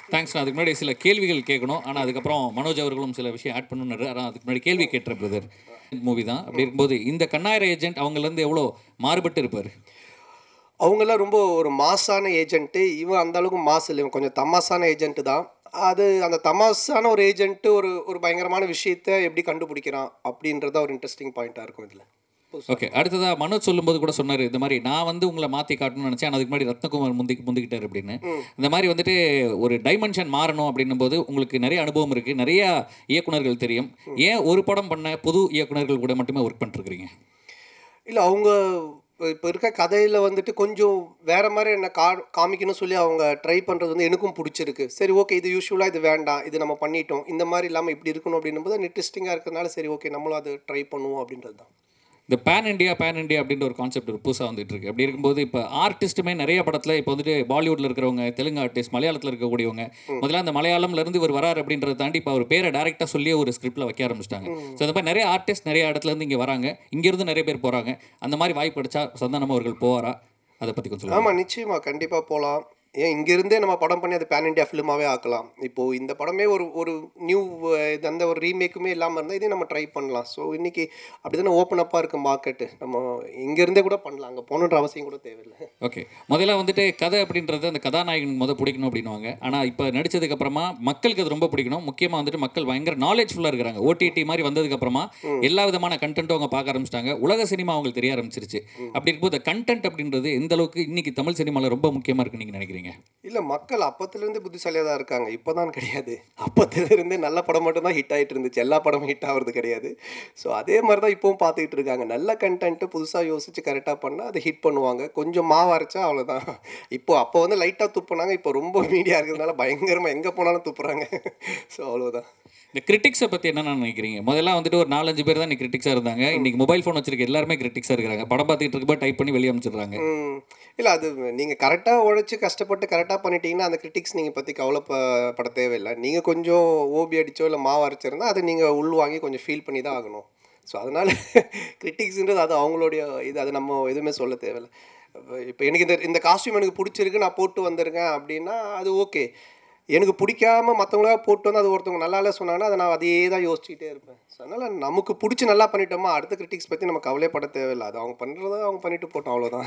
thanks அதுக்கு முன்னாடி சில கேள்விகள் கேட்கணும் ஆனால் அதுக்கப்புறம் மனோஜ் அவர்களும் சில விஷயம் ஆட் பண்ணணும்னு ஆனால் அதுக்கு முன்னாடி கேள்வி கேட்டுறேன் பிரதர் மூவி தான் அப்படி இருக்கும்போது இந்த கண்ணாயிரம் ஏஜென்ட் அவங்கலேருந்து எவ்வளோ மாறுபட்டு இருப்பார் அவங்கெல்லாம் ரொம்ப ஒரு மாசான ஏஜென்ட்டு இவன் அந்த அளவுக்கு மாஸ் இல்லை இவன் கொஞ்சம் தமாசான ஏஜென்ட்டு தான் அது அந்த தமாசான ஒரு ஏஜென்ட்டு ஒரு ஒரு பயங்கரமான விஷயத்த எப்படி கண்டுபிடிக்கிறான் அப்படின்றத ஒரு இன்ட்ரெஸ்டிங் பாயிண்ட்டாக இருக்கும் இதில் ஓகே அடுத்ததாக மனோஜ் சொல்லும்போது கூட சொன்னார் இந்த மாதிரி நான் வந்து உங்களை மாற்றி காட்டணும்னு நினச்சேன் அதுக்கு முன்னாடி ரத்னகுமார் முந்தி முந்திக்கிட்டார் அப்படின்னு இந்த மாதிரி வந்துட்டு ஒரு டைமென்ஷன் மாறணும் அப்படின்னும் போது உங்களுக்கு நிறைய அனுபவம் இருக்குது நிறைய இயக்குனர்கள் தெரியும் ஏன் ஒரு படம் பண்ண புது இயக்குனர்கள் கூட மட்டுமே ஒர்க் பண்ணிருக்கிறீங்க இல்லை அவங்க இப்போ இருக்க கதையில் வந்துட்டு கொஞ்சம் வேற மாதிரி என்ன கா காமிக்கணும்னு சொல்லி அவங்க ட்ரை பண்ணுறது வந்து எனக்கும் பிடிச்சிருக்கு சரி ஓகே இது யூஸ்வலாக இது வேண்டாம் இது நம்ம பண்ணிட்டோம் இந்த மாதிரி இல்லாமல் இப்படி இருக்கணும் அப்படின்னும் போது இன்ட்ரெஸ்டிங்காக இருக்கிறதுனால சரி ஓகே நம்மளும் அது ட்ரை பண்ணுவோம் அப்படின்றது தான் இந்த பேன் இண்டியா பேன் இண்டியா அப்படின்ற ஒரு கான்செப்ட் ஒரு புதுசாக வந்துட்டு இருக்கு அப்படி இருக்கும்போது இப்போ ஆர்டிஸ்ட்டுமே நிறைய படத்தில் இப்போ வந்துட்டு பாலிவுட்ல இருக்கிறவங்க தெலுங்கு ஆர்டிஸ்ட் மலையாளத்தில் இருக்கக்கூடியவங்க முதல்ல அந்த மலையாளம்ல இருந்து இவர் வராரு அப்படின்றத தாண்டி இப்போ அவர் பேரை டேரெக்டாக சொல்லி ஒரு ஸ்கிரிப்டில் வைக்க ஆரம்பிச்சிட்டாங்க ஸோ அந்த மாதிரி நிறைய ஆர்டிஸ்ட் நிறைய இடத்துல இருந்து இங்கே வராங்க இங்கேருந்து நிறைய பேர் போகிறாங்க அந்த மாதிரி வாய்ப்பு அடிச்சா சந்தானம் அவர்கள் போவாரா அதை பற்றி கொஞ்சம் சொல்லுங்க ஆமாம் நிச்சயமாக கண்டிப்பாக போகலாம் ஏன் இங்கேருந்தே நம்ம படம் பண்ணி அது பேன் இண்டியா ஃபிலிமாகவே ஆக்கலாம் இப்போது இந்த படமே ஒரு ஒரு நியூ இது அந்த ஒரு ரீமேக்குமே இல்லாமல் இருந்தால் இதையும் நம்ம ட்ரை பண்ணலாம் ஸோ இன்றைக்கி அப்படி தானே ஓப்பன் அப்பாக இருக்குது மார்க்கெட்டு நம்ம இங்கேருந்தே கூட பண்ணலாம் அங்கே போகணுன்ற அவசியம் கூட தேவையில்லை ஓகே முதல்ல வந்துட்டு கதை அப்படின்றது அந்த கதாநாயகனுக்கு முத பிடிக்கணும் அப்படின்னுவாங்க ஆனால் இப்போ நடிச்சதுக்கு அப்புறமா மக்களுக்கு அது ரொம்ப பிடிக்கணும் முக்கியமாக வந்துட்டு மக்கள் பயங்கர நாலேஜ்ஃபுல்லாக இருக்கிறாங்க ஓடிடி மாதிரி வந்ததுக்கு அப்புறமா எல்லா விதமான கண்டென்ட்டும் அவங்க பார்க்க ஆரம்பிச்சிட்டாங்க உலக சினிமா அவங்களுக்கு தெரிய ஆரம்பிச்சிருச்சு அப்படி இருக்கும்போது கண்டென்ட் அப்படின்றது எந்த அளவுக்கு இன்னைக்கு தமிழ் சினிமாவில் ரொம்ப முக்கியமாக இருக்குன்னு நீங்கள் நினைக்கிறீங்க இல்லை மக்கள் அப்பத்துலேருந்து புத்திசாலியாக தான் இருக்காங்க இப்போ தான் கிடையாது அப்பத்துலேருந்தே நல்ல படம் மட்டும்தான் ஹிட் ஆகிட்டு இருந்துச்சு எல்லா படமும் ஹிட் ஆகிறது கிடையாது ஸோ அதே மாதிரி தான் இப்போவும் பார்த்துக்கிட்டு இருக்காங்க நல்ல கண்டென்ட்டு புதுசாக யோசித்து கரெக்டாக பண்ணால் அதை ஹிட் பண்ணுவாங்க கொஞ்சம் மாவு அரைச்சா அவ்வளோதான் இப்போ அப்போ வந்து லைட்டாக துப்புனாங்க இப்போ ரொம்ப மீடியா இருக்கிறதுனால பயங்கரமாக எங்கே போனாலும் துப்புறாங்க ஸோ அவ்வளோதான் இந்த கிரிட்டிக்ஸை பற்றி என்னென்ன நினைக்கிறீங்க முதல்ல வந்துட்டு ஒரு நாலஞ்சு பேர் தான் இன்னைக்கு கிரிட்டிக்ஸாக இருந்தாங்க இன்னைக்கு மொபைல் ஃபோன் வச்சிருக்க எல்லாருமே கிரிட்டிக்ஸாக இருக்கிறாங்க படம் பார்த்துட்டு இருக்கப்போ டைப் பண்ணி வெளியே அனுப்பிச்சிடுறாங்க இல்லை அது நீங்கள் கரெக்டாக உழைச்சி கஷ்டப்பட்டு கரெக்டாக பண்ணிட்டீங்கன்னா அந்த கிரிட்டிக்ஸ் நீங்கள் பற்றி கவலைப்பட தேவையில்லை நீங்கள் கொஞ்சம் ஓபி அடிச்சோ இல்லை மாவு அரைச்சிருந்தா அதை நீங்கள் உள்வாங்கி கொஞ்சம் ஃபீல் பண்ணி தான் ஆகணும் ஸோ அதனால் கிரிட்டிக்ஸ்ன்றது அது அவங்களுடைய இது அது நம்ம எதுவுமே சொல்ல தேவையில்லை இப்போ எனக்கு இந்த இந்த காஸ்டியூம் எனக்கு பிடிச்சிருக்கு நான் போட்டு வந்திருக்கேன் அப்படின்னா அது ஓகே எனக்கு பிடிக்காம மற்றவங்களா போட்டு வந்து அது ஒருத்தவங்க நல்லா இல்லை சொன்னாங்கன்னா அதை நான் அதே தான் யோசிச்சுட்டே இருப்பேன் ஸோ அதனால் நமக்கு பிடிச்சி நல்லா பண்ணிட்டோமா அடுத்த கிரிட்டிக்ஸ் பற்றி நம்ம கவலைப்பட தேவையில்லை அது அவங்க பண்ணுறத அவங்க பண்ணிட்டு போட்டோம் அவ்வளோதான்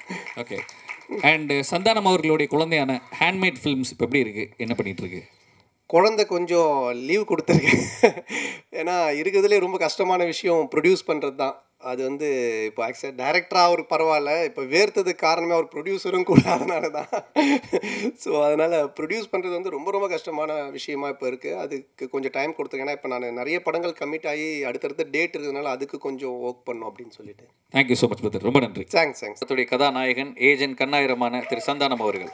ஓகே அண்ட் சந்தானம் அவர்களுடைய குழந்தையான ஹேண்ட்மேட் ஃபிலிம்ஸ் இப்போ எப்படி இருக்கு என்ன பண்ணிட்டு இருக்கு குழந்தை கொஞ்சம் லீவ் கொடுத்துருக்கேன் ஏன்னா இருக்கிறதுலே ரொம்ப கஷ்டமான விஷயம் ப்ரொடியூஸ் பண்ணுறது தான் அது வந்து இப்போ ஆக்சுவலாக டேரக்டராக அவர் பரவாயில்ல இப்போ வேர்த்ததுக்கு காரணமே அவர் ப்ரொடியூசரும் கூட அதனால தான் ஸோ அதனால் ப்ரொடியூஸ் பண்ணுறது வந்து ரொம்ப ரொம்ப கஷ்டமான விஷயமா இப்போ இருக்குது அதுக்கு கொஞ்சம் டைம் கொடுத்துருக்கேன் ஏன்னா இப்போ நான் நிறைய படங்கள் கமிட் ஆகி அடுத்தடுத்த டேட் இருக்கிறதுனால அதுக்கு கொஞ்சம் ஒர்க் பண்ணும் அப்படின்னு சொல்லிட்டு தேங்க்யூ ஸோ மச் பிரதர் ரொம்ப நன்றி தேங்க்ஸ் தேங்க்ஸ் படத்துடைய கதாநாயகன் ஏஜென்ட் கண்ணாயிரமான திரு சந்தானம் அவர்கள்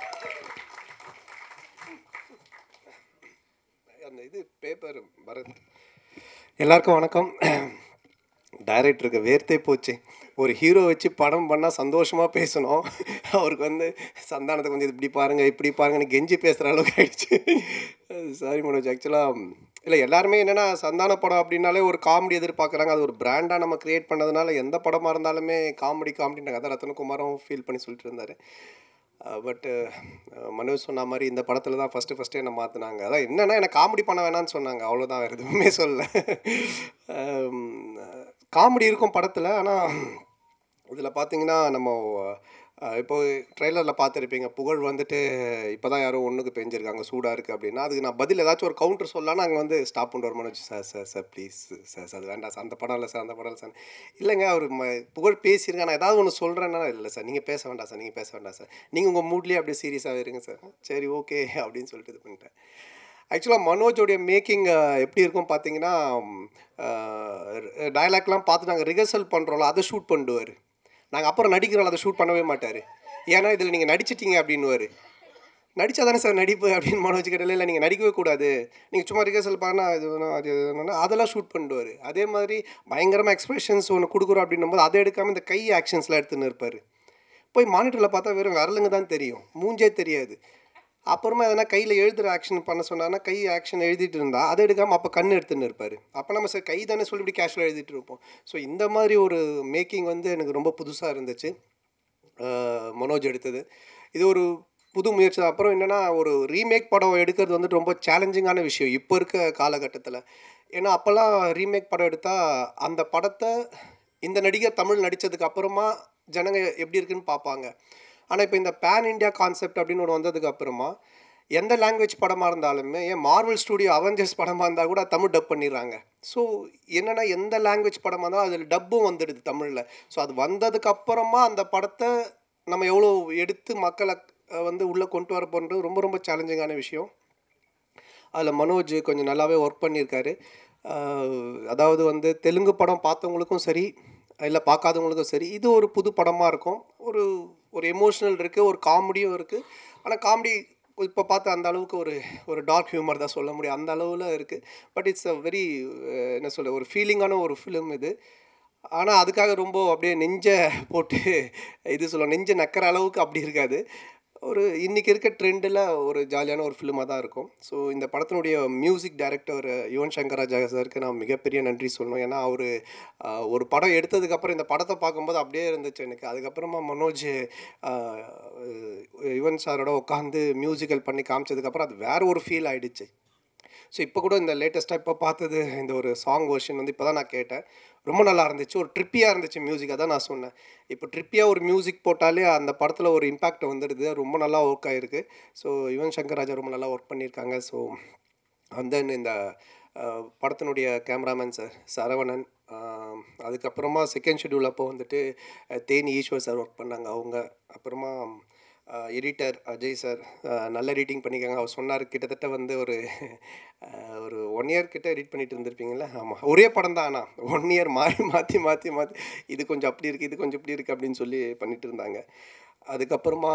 அந்த இது பேப்பர் பரத் எல்லாருக்கும் வணக்கம் டைரக்டருக்கு வேர்த்தே போச்சு ஒரு ஹீரோ வச்சு படம் பண்ணால் சந்தோஷமாக பேசணும் அவருக்கு வந்து சந்தானத்தை கொஞ்சம் இப்படி பாருங்கள் இப்படி பாருங்கன்னு கெஞ்சி பேசுகிற அளவுக்கு ஆயிடுச்சு சாரி மனோஜ் ஆக்சுவலாக இல்லை எல்லாருமே என்னென்னா சந்தான படம் அப்படின்னாலே ஒரு காமெடி எதிர்பார்க்குறாங்க அது ஒரு பிராண்டாக நம்ம க்ரியேட் பண்ணதுனால எந்த படமாக இருந்தாலுமே காமெடி காமெடின்ற கதை ரத்தனகுமாரும் ஃபீல் பண்ணி சொல்லிட்டு இருந்தார் பட்டு மனோஜ் சொன்ன மாதிரி இந்த படத்தில் தான் ஃபஸ்ட்டு ஃபஸ்ட்டு என்னை மாற்றினாங்க அதான் என்னென்னா எனக்கு காமெடி பண்ண வேணாம்னு சொன்னாங்க அவ்வளோதான் வேறு எதுவுமே சொல்லல காமெடி இருக்கும் படத்தில் ஆனால் இதில் பார்த்தீங்கன்னா நம்ம அஹ், இப்போ ட்ரெய்லரில் பார்த்துருப்பீங்க புகழ் வந்துட்டு இப்போ தான் யாரோ ஒன்றுக்கு பெஞ்சிருக்காங்க சூடாக இருக்குது அப்படின்னா அதுக்கு நான் பதில் ஏதாச்சும் ஒரு கவுண்டர் சொல்லலாம்னு அங்கே வந்து ஸ்டாப் பண்ணுற ஒரு Manoj sir sir sir please sir sir அது வேண்டாம் சார் அந்த படம் இல்லை சார் அந்த படம் இல்லை சார் இல்லைங்க அவர் ம புகழ் பேசியிருக்கேன் நான் ஏதாவது ஒன்று சொல்கிறேன்னா இல்லை சார் நீங்கள் பேச வேண்டாம் சார் நீங்கள் பேச வேண்டாம் சார் நீங்கள் உங்கள் மூட்லேயே அப்படியே சீரியஸாகவே இருங்க சார் சரி ஓகே அப்படின்னு சொல்லிட்டு இது பண்ணிட்டேன் ஆக்சுவலாக மனோஜோடைய மேக்கிங் எப்படி இருக்கும் பார்த்தீங்கன்னா டயலாக்லாம் பார்த்து நாங்கள் ரிஹர்சல் பண்ணுறோம்ல அதை ஷூட் பண்ணிடுவார் நாங்கள் அப்புறம் நடிக்கிறோம் அதை ஷூட் பண்ணவே மாட்டார் ஏன்னா இதில் நீங்கள் நடிச்சிட்டீங்க அப்படின்னுவார் நடிச்சா தானே சார் நடிப்பு அப்படின்னு மனோஜ் கிட்ட இல்லை நீங்கள் நடிக்கவே கூடாது நீங்கள் சும்மா ரிஹர்சல் பண்ணால் அது வேணும், அது வேணும்னா அதெல்லாம் ஷூட் பண்ணிடுவார் அதே மாதிரி பயங்கரமாக எக்ஸ்பிரஷன்ஸ் ஒன்று கொடுக்குறோம் அப்படின்னும் போது அதை எடுக்காமல் இந்த கை ஆக்ஷன்ஸ்லாம் எடுத்துன்னு இருப்பார் போய் மானிட்டரில் பார்த்தா வெறும் விரலுங்க தான் தெரியும் மூஞ்சே தெரியாது அப்புறமா எதனா கையில் எழுதுகிற ஆக்ஷன் பண்ண சொன்னான்னா கை ஆக்ஷன் எழுதிட்டு இருந்தா அதை எடுக்காமல் அப்போ கண் எடுத்துன்னு இருப்பார் அப்போ நம்ம சார் கை தானே சொல்லி இப்படி கேஷுவலாக எழுதிட்டு இருப்போம் ஸோ இந்த மாதிரி ஒரு மேக்கிங் வந்து எனக்கு ரொம்ப புதுசாக இருந்துச்சு அஹ் மனோஜ் எடுத்தது இது ஒரு புது முயற்சி தான் அப்புறம் என்னென்னா ஒரு ரீமேக் படம் எடுக்கிறது வந்துட்டு ரொம்ப சேலஞ்சிங்கான விஷயம் இப்போ இருக்க காலகட்டத்தில் ஏன்னா அப்போல்லாம் ரீமேக் படம் எடுத்தால் அந்த படத்தை இந்த நடிகர் தமிழ் நடித்ததுக்கு அப்புறமா ஜனங்க எப்படி இருக்குன்னு பார்ப்பாங்க ஆனால் இப்போ இந்த பேன் இண்டியா கான்செப்ட் அப்படின்னு ஒன்று வந்ததுக்கு அப்புறமா எந்த லாங்குவேஜ் படமாக இருந்தாலுமே ஏன் மார்வல் ஸ்டூடியோ அவெஞ்சர்ஸ் படமாக இருந்தால் கூட தமிழ் டப் பண்ணிடுறாங்க ஸோ என்னென்னா எந்த லாங்குவேஜ் படமாக இருந்தாலும் அதில் டப்பும் வந்துடுது தமிழில் ஸோ அது வந்ததுக்கு அப்புறமா அந்த படத்தை நம்ம எவ்வளோ எடுத்து மக்களை அஹ், வந்து உள்ளே கொண்டு வர போகிறது ரொம்ப ரொம்ப சேலஞ்சிங்கான விஷயம் அதில் மனோஜ் கொஞ்சம் நல்லாவே ஒர்க் பண்ணியிருக்காரு அஹ், அதாவது வந்து தெலுங்கு படம் பார்த்தவங்களுக்கும் சரி இல்லை பார்க்காதவங்களுக்கும் சரி இது ஒரு புது படமாக இருக்கும் ஒரு ஒரு எமோஷனல் இருக்குது ஒரு காமெடியும் இருக்குது ஆனால் காமெடி இப்போ பார்த்து அந்த அளவுக்கு ஒரு ஒரு டார்க் ஹியூமர் தான் சொல்ல முடியும் அந்த அளவில் இருக்குது பட் இட்ஸ் அ வெரி என்ன சொல்ல ஒரு ஃபீலிங்கான ஒரு ஃபிலிம் இது ஆனால் அதுக்காக ரொம்ப அப்படியே நெஞ்ச போட்டு இது சொல்ல நெஞ்ச நக்கிற அளவுக்கு அப்படி இருக்காது ஒரு இன்றைக்கி இருக்க ட்ரெண்டில் ஒரு ஜாலியான ஒரு ஃபிலிமாக தான் இருக்கும் ஸோ இந்த படத்தினுடைய மியூசிக் டைரக்டர் யுவன் சங்கர் ராஜா சாருக்கு நான் மிகப்பெரிய நன்றி சொல்லணும் ஏன்னா அவர் ஒரு படம் எடுத்ததுக்கப்புறம் இந்த படத்தை பார்க்கும்போது அப்படியே இருந்துச்சு எனக்கு அதுக்கப்புறமா மனோஜ் ஆஹ், யுவன் சாரோட உட்காந்து மியூசிக்கல் பண்ணி காமிச்சதுக்கப்புறம் அது வேற ஒரு ஃபீல் ஆயிடுச்சு ஸோ இப்போ கூட இந்த லேட்டஸ்ட்டாக இப்போ பார்த்தது இந்த ஒரு சாங் வெர்ஷன் வந்து இப்போ தான் நான் கேட்டேன் ரொம்ப நல்லா இருந்துச்சு ஒரு ட்ரிப்பியாக இருந்துச்சு மியூசிக் அதான் நான் சொன்னேன் இப்போ ட்ரிப்பியாக ஒரு மியூசிக் போட்டாலே அந்த படத்தில் ஒரு இம்பாக்ட் வந்துடுது ரொம்ப நல்லா ஒர்க் ஆகிருக்கு ஸோ யுவன் சங்கர் ராஜா ரொம்ப நல்லா ஒர்க் பண்ணியிருக்காங்க ஸோ அண்ட் தென் இந்த அஹ், படத்தினுடைய கேமராமேன் சார் சரவணன் ஆஹ், அதுக்கப்புறமா செகண்ட் ஷெடியூல் அப்போ வந்துட்டு அஹ், தேனி ஈஸ்வர் சார் ஒர்க் பண்ணாங்க அவங்க அப்புறமா எடிட்டர் அஜய் சார் நல்ல எடிட்டிங் பண்ணியிருக்காங்க அவர் சொன்னார் கிட்டத்தட்ட வந்து ஒரு அஹ், ஒரு ஒன் இயர் கிட்ட எடிட் பண்ணிட்டு இருந்திருப்பீங்களா ஆமாம் ஒரே படம் தான் ஆனால் ஒன் இயர் மாறி மாற்றி மாற்றி மாற்றி இது கொஞ்சம் அப்படி இருக்குது இது கொஞ்சம் இப்படி இருக்குது அப்படின்னு சொல்லி பண்ணிட்டு இருந்தாங்க அதுக்கப்புறமா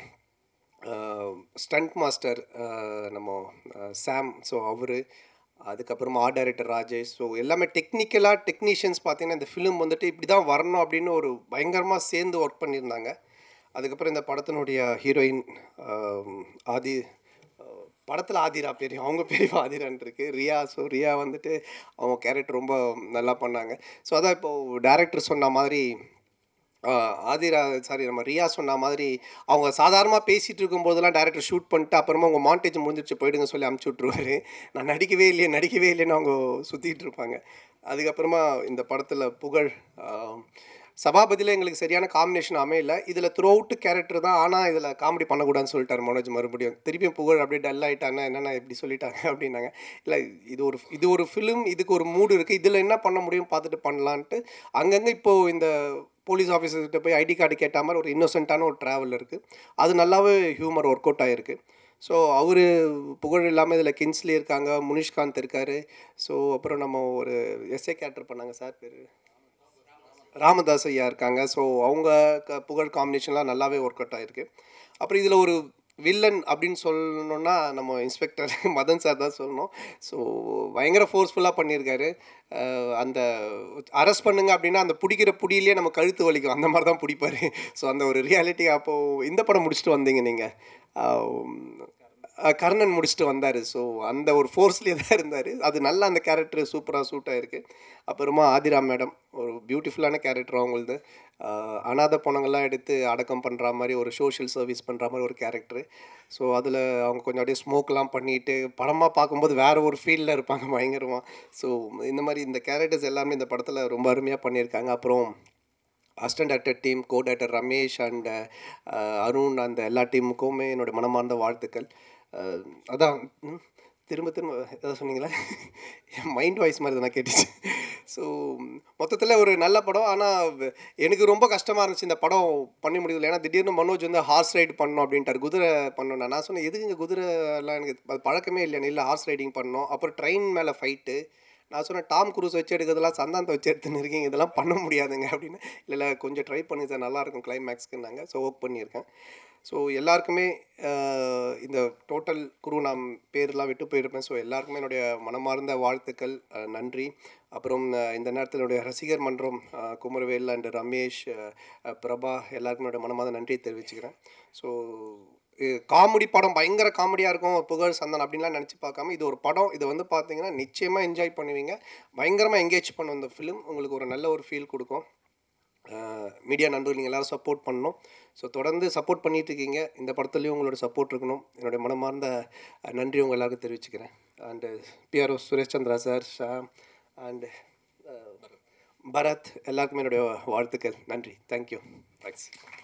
ஸ்டண்ட் மாஸ்டர் நம்ம அஹ், சாம் ஸோ அவர் அதுக்கப்புறமா ஆர்ட் டைரக்டர் ராஜேஷ் ஸோ எல்லாமே டெக்னிக்கலாக டெக்னீஷியன்ஸ் பார்த்தீங்கன்னா இந்த ஃபிலிம் வந்துட்டு இப்படி தான் வரணும் அப்படின்னு ஒரு பயங்கரமாக சேர்ந்து ஒர்க் பண்ணியிருந்தாங்க அதுக்கப்புறம் இந்த படத்தினுடைய ஹீரோயின் ஆதி படத்தில் ஆதிரா பேர் அவங்க பேர் ஆதிரான் இருக்கு ரியா ஸோ ரியா வந்துட்டு அவங்க கேரக்டர் ரொம்ப நல்லா பண்ணாங்க ஸோ அதான் இப்போது டேரக்டர் சொன்ன மாதிரி ஆஹ் ஆதிரா சாரி நம்ம ரியா சொன்ன மாதிரி அவங்க சாதாரணமாக பேசிகிட்டு இருக்கும்போதெல்லாம் டேரக்டர் ஷூட் பண்ணிட்டு அப்புறமா அவங்க மாண்டேஜ் முடிஞ்சிருச்சு போயிடுங்க சொல்லி அமுச்சு விட்ருவாரு நான் நடிக்கவே இல்லையே நடிக்கவே இல்லைன்னு அவங்க சுற்றிட்டு இருப்பாங்க அதுக்கப்புறமா இந்த படத்தில் புகழ் ஆஹ் சபாபதியில் எங்களுக்கு சரியான காம்பினேஷன் அமையல இதில் த்ரூ அவுட்டு கேரக்டர் தான் ஆனால் இதில் காமெடி பண்ணக்கூடாதுன்னு சொல்லிட்டார் மனோஜ் மறுபடியும் திருப்பியும் புகழ் அப்படியே டல் ஆகிட்டாங்க என்னென்ன இப்படி சொல்லிட்டாங்க அப்படின்னாங்க இல்லை இது ஒரு இது ஒரு ஃபிலிம் இதுக்கு ஒரு மூடு இருக்குது இதில் என்ன பண்ண முடியும் பார்த்துட்டு பண்ணலான்ட்டு அங்கங்கே இப்போது இந்த போலீஸ் ஆஃபீஸர்கிட்ட போய் ஐடி கார்டு கேட்ட மாதிரி ஒரு இன்னோசென்ட்டான ஒரு ட்ராவல் இருக்குது அது நல்லாவே ஹியூமர் ஒர்க் அவுட் ஆகிருக்கு ஸோ அவர் புகழ் இல்லாமல் இதில் கின்ஸ்லி இருக்காங்க முனிஷ்காந்த் இருக்கார் ஸோ அப்புறம் நம்ம ஒரு எஸ்ஏ கேரக்டர் பண்ணாங்க சார் பேர் ராமதாஸ் ஐயா இருக்காங்க ஸோ அவங்க க- புகழ் காம்பினேஷன்லாம் நல்லாவே ஒர்க் அவுட் ஆகிருக்கு அப்புறம் இதில் ஒரு வில்லன் அப்படின்னு சொல்லணும்னா நம்ம இன்ஸ்பெக்டர் மதன் சார் தான் சொல்லணும் ஸோ பயங்கர ஃபோர்ஸ்ஃபுல்லாக பண்ணியிருக்காரு அஹ் அந்த அரெஸ்ட் பண்ணுங்க அப்படின்னா அந்த பிடிக்கிற புடியிலே நம்ம கழுத்து வலிக்கும் அந்த மாதிரி தான் பிடிப்பாரு ஸோ அந்த ஒரு ரியாலிட்டி அப்போது இந்த படம் முடிச்சுட்டு வந்தீங்க நீங்கள் கர்ணன் முடிச்சுட்டு வந்தார் ஸோ அந்த ஒரு ஃபோர்ஸ்லேயே தான் இருந்தார் அது நல்லா அந்த கேரக்டர் சூப்பராக சூட் ஆயிருக்கு அப்புறமா ஆதிரா மேடம் ஒரு பியூட்டிஃபுல்லான கேரக்டர் அவங்களது ஆஹ் அனாதை பணங்கள்லாம் எடுத்து அடக்கம் பண்ணுற மாதிரி ஒரு சோஷியல் சர்வீஸ் பண்ணுற மாதிரி ஒரு கேரக்டர் ஸோ அதில் அவங்க கொஞ்சம் அப்படியே ஸ்மோக்லாம் பண்ணிட்டு படமாக பார்க்கும்போது வேற ஒரு ஃபீல்டில் இருப்பாங்க பயங்கரமாக ஸோ இந்த மாதிரி இந்த கேரக்டர்ஸ் எல்லாமே இந்த படத்தில் ரொம்ப அருமையாக பண்ணியிருக்காங்க அப்புறம் assistant director team co director Ramesh and Arun அந்த எல்லா டீமுக்குமே என்னோட மனமார்ந்த வாழ்த்துக்கள் அஹ், அதான் ம், திரும்ப திரும்ப எதாவது சொன்னீங்களா என் மைண்ட் வாய்ஸ் மாதிரி தான் கேட்டுச்சு ஸோ மொத்தத்தில் ஒரு நல்ல படம் ஆனால் எனக்கு ரொம்ப கஷ்டமாக இருந்துச்சு இந்த படம் பண்ண முடியல ஏன்னா திடீர்னு மனோஜ் வந்து ஹார்ஸ் ரைடு பண்ணணும் அப்படின்ட்டார் குதிரை பண்ணணும் நான் சொன்னேன் எதுக்குங்க குதிரை எல்லாம் எனக்கு அது பழக்கமே இல்லை இல்லை ஹார்ஸ் ரைடிங் பண்ணோம் அப்புறம் ட்ரெயின் மேலே ஃபைட்டு நான் சொன்னேன் டாம் குரூஸ் வச்சு எடுக்கிறதெல்லாம் சந்தானத்தை வச்சு எடுத்துன்னு இருக்கீங்க இதெல்லாம் பண்ண முடியாதுங்க அப்படின்னு இல்லை இல்லை கொஞ்சம் ட்ரை பண்ணி சார் நல்லாயிருக்கும் கிளைமேக்ஸ்க்குன்னாங்க ஸோ ஒர்க் பண்ணியிருக்கேன் ஸோ எல்லாருக்குமே ஆஹ், இந்த டோட்டல் குரு நான் பேர்லாம் விட்டு போயிருப்பேன் ஸோ எல்லாருக்குமே என்னுடைய மனமார்ந்த வாழ்த்துக்கள் ஆஹ், நன்றி அப்புறம் ஆஹ், இந்த நேரத்தில் என்னுடைய ரசிகர் மன்றம் ஆஹ், குமரவேல் அண்ட் ரமேஷ் ஆஹ், ஆஹ், பிரபா எல்லாருக்குமே என்னுடைய மனமார்ந்த நன்றியை தெரிவிச்சுக்கிறேன் ஸோ காமெடி படம் பயங்கர காமெடியாக இருக்கும் புகழ் சந்தன் அப்படின்லாம் நினச்சி பார்க்காம இது ஒரு படம் இதை வந்து பார்த்தீங்கன்னா நிச்சயமாக என்ஜாய் பண்ணுவீங்க பயங்கரமாக என்கேஜ் பண்ணும் இந்த ஃபிலிம் உங்களுக்கு ஒரு நல்ல ஒரு ஃபீல் கொடுக்கும் மீடியா நண்பர்கள் நீங்கள் எல்லாரும் சப்போர்ட் பண்ணணும் ஸோ தொடர்ந்து சப்போர்ட் பண்ணிட்டு இருக்கீங்க இந்த படத்துலையும் உங்களோட சப்போர்ட் இருக்கணும் என்னுடைய மனமார்ந்த அஹ், நன்றி உங்கள் எல்லாருக்கும் தெரிவிச்சுக்கிறேன் and PRO Suresh Chandra sir Sham and Bharath எல்லாருக்குமே என்னுடைய வாழ்த்துக்கள் நன்றி தேங்க்யூ தேங்க்ஸ்